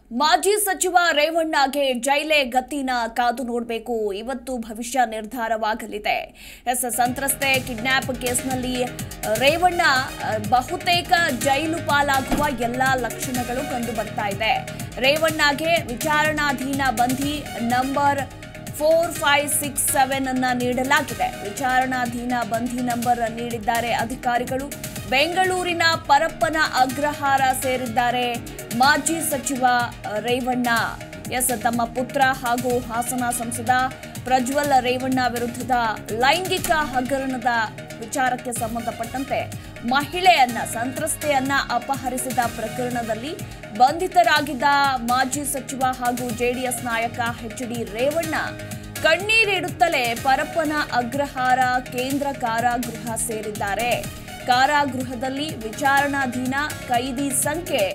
ಮಾಜಿ ಸಚಿವ ರೇವಣ್ಣಗೆ ಜೈಲೇ ಗತಿನ ಕಾದು ನೋಡಬೇಕು ಇವತ್ತು ಭವಿಷ್ಯ ನಿರ್ಧಾರವಾಗಲಿದೆ ಎಸ್ ಸಂತ್ರಸ್ತೆ ಕಿಡ್ನಾಪ್ ಕೇಸ್ನಲ್ಲಿ ರೇವಣ್ಣ ಅಹ್, ಬಹುತೇಕ ಜೈಲು ಪಾಲಾಗುವ ಎಲ್ಲಾ ಲಕ್ಷಣಗಳು ಕಂಡು ಬರ್ತಾ ಇದೆ ರೇವಣ್ಣಗೆ ವಿಚಾರಣಾಧೀನ ಬಂಧಿ number four five six seven ಅನ್ನ ನೀಡಲಾಗಿದೆ ವಿಚಾರಣಾಧೀನ ಬಂಧಿ ನಂಬರ್ ನೀಡಿದ್ದಾರೆ ಅಧಿಕಾರಿಗಳು ಬೆಂಗಳೂರಿನ ಪರಪ್ಪನ ಅಗ್ರಹಾರ ಸೇರಿದ್ದಾರೆ ಮಾಜಿ ಸಚಿವ ರೇವಣ್ಣ ಎಸ್ ತಮ್ಮ ಪುತ್ರ ಹಾಗೂ ಹಾಸನ ಸಂಸದ ಪ್ರಜ್ವಲ್ ರೇವಣ್ಣ ವಿರುದ್ಧದ ಲೈಂಗಿಕ ಹಗರಣದ ವಿಚಾರಕ್ಕೆ ಸಂಬಂಧಪಟ್ಟಂತೆ ಮಹಿಳೆಯನ್ನ ಸಂತ್ರಸ್ತೆಯನ್ನ ಅಪಹರಿಸಿದ ಪ್ರಕರಣದಲ್ಲಿ ಬಂಧಿತರಾಗಿದ್ದ ಮಾಜಿ ಸಚಿವ ಹಾಗೂ ಜೆಡಿಎಸ್ ನಾಯಕ ಎಚ್ ಡಿ ರೇವಣ್ಣ ಕಣ್ಣೀರಿಡುತ್ತಲೇ ಪರಪ್ಪನ ಅಗ್ರಹಾರ ಕೇಂದ್ರ ಕಾರಾಗೃಹ ಸೇರಿದ್ದಾರೆ ಕಾರಾಗೃಹದಲ್ಲಿ ವಿಚಾರಣಾಧೀನ ಕೈದಿ ಸಂಖ್ಯೆ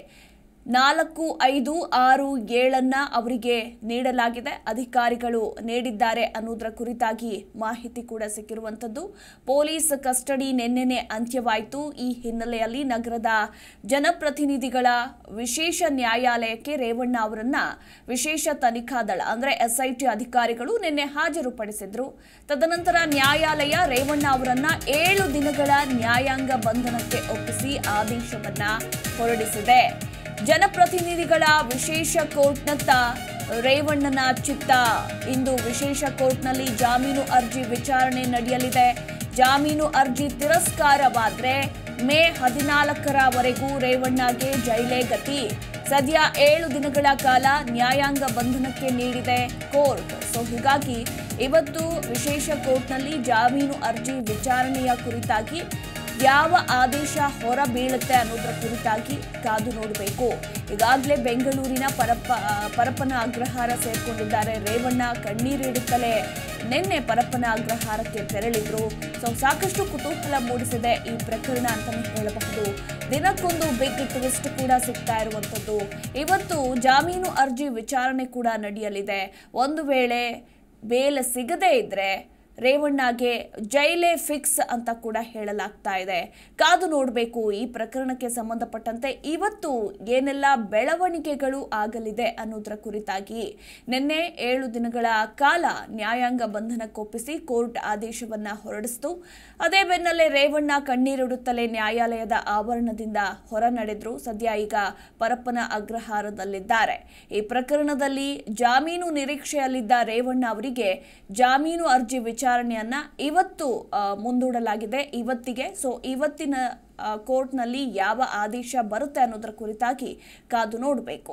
ನಾಲ್ಕು ಐದು ಆರು ಏಳನ್ನ ಅವರಿಗೆ ನೀಡಲಾಗಿದೆ ಅಧಿಕಾರಿಗಳು ನೀಡಿದ್ದಾರೆ ಅನ್ನೋದರ ಕುರಿತಾಗಿ ಮಾಹಿತಿ ಕೂಡ ಸಿಕ್ಕಿರುವಂಥದ್ದು ಪೊಲೀಸ್ ಕಸ್ಟಡಿ ನಿನ್ನೆನೆ ಅಂತ್ಯವಾಯಿತು ಈ ಹಿನ್ನೆಲೆಯಲ್ಲಿ ನಗರದ ಜನಪ್ರತಿನಿಧಿಗಳ ವಿಶೇಷ ನ್ಯಾಯಾಲಯಕ್ಕೆ ರೇವಣ್ಣ ಅವರನ್ನ ವಿಶೇಷ ತನಿಖಾ ದಳ ಅಂದ್ರೆ ಎಸ್ಐಟಿ ಅಧಿಕಾರಿಗಳು ನಿನ್ನೆ ಹಾಜರುಪಡಿಸಿದ್ರು ತದನಂತರ ನ್ಯಾಯಾಲಯ ರೇವಣ್ಣ ಅವರನ್ನ ಏಳು ದಿನಗಳ ನ್ಯಾಯಾಂಗ ಬಂಧನಕ್ಕೆ ಒಪ್ಪಿಸಿ ಆದೇಶವನ್ನ ಹೊರಡಿಸಿದೆ ಜನಪ್ರತಿನಿಧಿಗಳ ವಿಶೇಷ ಕೋರ್ಟ್ನತ್ತ ರೇವಣ್ಣನ ಚಿತ್ತ ಇಂದು ವಿಶೇಷ ಕೋರ್ಟ್ನಲ್ಲಿ ಜಾಮೀನು ಅರ್ಜಿ ವಿಚಾರಣೆ ನಡೆಯಲಿದೆ ಜಾಮೀನು ಅರ್ಜಿ ತಿರಸ್ಕಾರವಾದ್ರೆ ಮೇ ಹದಿನಾಲ್ಕರವರೆಗೂ ರೇವಣ್ಣಗೆ ಜೈಲೇ ಗತಿ ಸದ್ಯ ಏಳು ದಿನಗಳ ಕಾಲ ನ್ಯಾಯಾಂಗ ಬಂಧನಕ್ಕೆ ನೀಡಿದೆ ಕೋರ್ಟ್ ಸೊ ಹೀಗಾಗಿ ಇವತ್ತು ವಿಶೇಷ ಕೋರ್ಟ್ನಲ್ಲಿ ಜಾಮೀನು ಅರ್ಜಿ ವಿಚಾರಣೆಯ ಕುರಿತಾಗಿ ಯಾವ ಆದೇಶ ಹೊರ ಬೀಳುತ್ತೆ ಅನ್ನೋದರ ಕುರಿತಾಗಿ ಕಾದು ನೋಡಬೇಕು ಈಗಾಗಲೇ ಬೆಂಗಳೂರಿನ ಪರಪ್ಪ ಆ, ಪರಪ್ಪನ ಅಗ್ರಹಾರ ಸೇರ್ಕೊಂಡಿದ್ದಾರೆ ರೇವಣ್ಣ ಕಣ್ಣೀರಿಡುತ್ತಲೇ ನಿನ್ನೆ ಪರಪ್ಪನ ಅಗ್ರಹಾರಕ್ಕೆ ತೆರಳಿದ್ರು ಸೊ ಸಾಕಷ್ಟು ಕುತೂಹಲ ಮೂಡಿಸಿದೆ ಈ ಪ್ರಕರಣ ಅಂತಾನೆ ಹೇಳಬಹುದು ದಿನಕ್ಕೊಂದು ಬಿಗ್ ಟ್ವಿಸ್ಟ್ ಕೂಡ ಸಿಗ್ತಾ ಇರುವಂಥದ್ದು ಇವತ್ತು ಜಾಮೀನು ಅರ್ಜಿ ವಿಚಾರಣೆ ಕೂಡ ನಡೆಯಲಿದೆ ಒಂದು ವೇಳೆ ಬೇಲ್ ಸಿಗದೇ ಇದ್ರೆ ರೇವಣ್ಣಗೆ ಜೈಲೇ ಫಿಕ್ಸ್ ಅಂತ ಕೂಡ ಹೇಳಲಾಗ್ತಾ ಇದೆ ಕಾದು ನೋಡಬೇಕು ಈ ಪ್ರಕರಣಕ್ಕೆ ಸಂಬಂಧಪಟ್ಟಂತೆ ಇವತ್ತು ಏನೆಲ್ಲ ಬೆಳವಣಿಗೆಗಳು ಆಗಲಿದೆ ಅನ್ನೋದರ ಕುರಿತಾಗಿ ನಿನ್ನೆ ಏಳು ದಿನಗಳ ಕಾಲ ನ್ಯಾಯಾಂಗ ಬಂಧನಕ್ಕೊಪ್ಪಿಸಿ ಕೋರ್ಟ್ ಆದೇಶವನ್ನ ಹೊರಡಿಸಿತು ಅದೇ ಬೆನ್ನಲ್ಲೇ ರೇವಣ್ಣ ಕಣ್ಣೀರಿಡುತ್ತಲೇ ನ್ಯಾಯಾಲಯದ ಆವರಣದಿಂದ ಹೊರ ನಡೆದ್ರು ಸದ್ಯ ಈಗ ಪರಪ್ಪನ ಅಗ್ರಹಾರದಲ್ಲಿದ್ದಾರೆ ಈ ಪ್ರಕರಣದಲ್ಲಿ ಜಾಮೀನು ನಿರೀಕ್ಷೆಯಲ್ಲಿದ್ದ ರೇವಣ್ಣ ಅವರಿಗೆ ಜಾಮೀನು ಅರ್ಜಿ ವಿಚಾರಣೆಯನ್ನ ಇವತ್ತು ಆ, ಮುಂದೂಡಲಾಗಿದೆ ಇವತ್ತಿಗೆ ಸೊ ಇವತ್ತಿನ ಆ, ಕೋರ್ಟ್ನಲ್ಲಿ ಯಾವ ಆದೇಶ ಬರುತ್ತೆ ಅನ್ನೋದರ ಕುರಿತಾಗಿ ಕಾದು ನೋಡಬೇಕು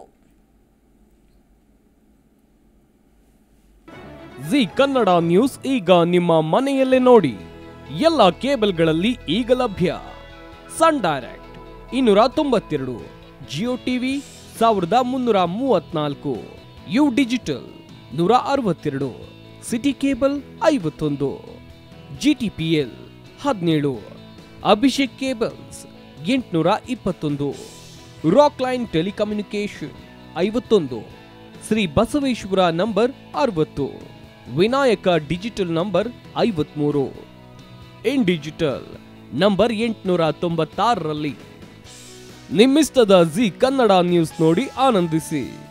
ಜಿ ಕನ್ನಡ ನ್ಯೂಸ್ ಈಗ ನಿಮ್ಮ ಮನೆಯಲ್ಲೇ ನೋಡಿ ಎಲ್ಲ ಕೇಬಲ್ಗಳಲ್ಲಿ ಈಗ ಲಭ್ಯ ಸನ್ ಡೈರೆಕ್ಟ್ ಇನ್ನೂರ ತೊಂಬತ್ತೆರಡು ಜಿಯೋ ಟಿವಿ ಸಾವಿರದ ಮುನ್ನೂರ ಮೂವತ್ನಾಲ್ಕು ಯು ಡಿಜಿಟಲ್ ನೂರ ಅರವತ್ತೆರಡು ಸಿಟಿ ಕೇಬಲ್ ಐವತ್ತೊಂದು ಜಿಟಿಪಿಎಲ್ ಹದಿನೇಳು ಅಭಿಷೇಕ್ ಕೇಬಲ್ಸ್ ಎಂಟುನೂರ ಇಪ್ಪತ್ತೊಂದು ರಾಕ್ ಲೈನ್ ಟೆಲಿಕಮ್ಯುನಿಕೇಶನ್ ಐವತ್ತೊಂದು ಶ್ರೀ ಬಸವೇಶ್ವರ ನಂಬರ್ ಅರವತ್ತು ವಿನಾಯಕ ಡಿಜಿಟಲ್ ನಂಬರ್ ಐವತ್ಮೂರು ಇನ್ ಡಿಜಿಟಲ್ ನಂಬರ್ ಎಂಟುನೂರ ತೊಂಬತ್ತಾರರಲ್ಲಿ ನಿಮ್ಮಿಸ್ತದ ಜಿ ಕನ್ನಡ ನ್ಯೂಸ್ ನೋಡಿ ಆನಂದಿಸಿ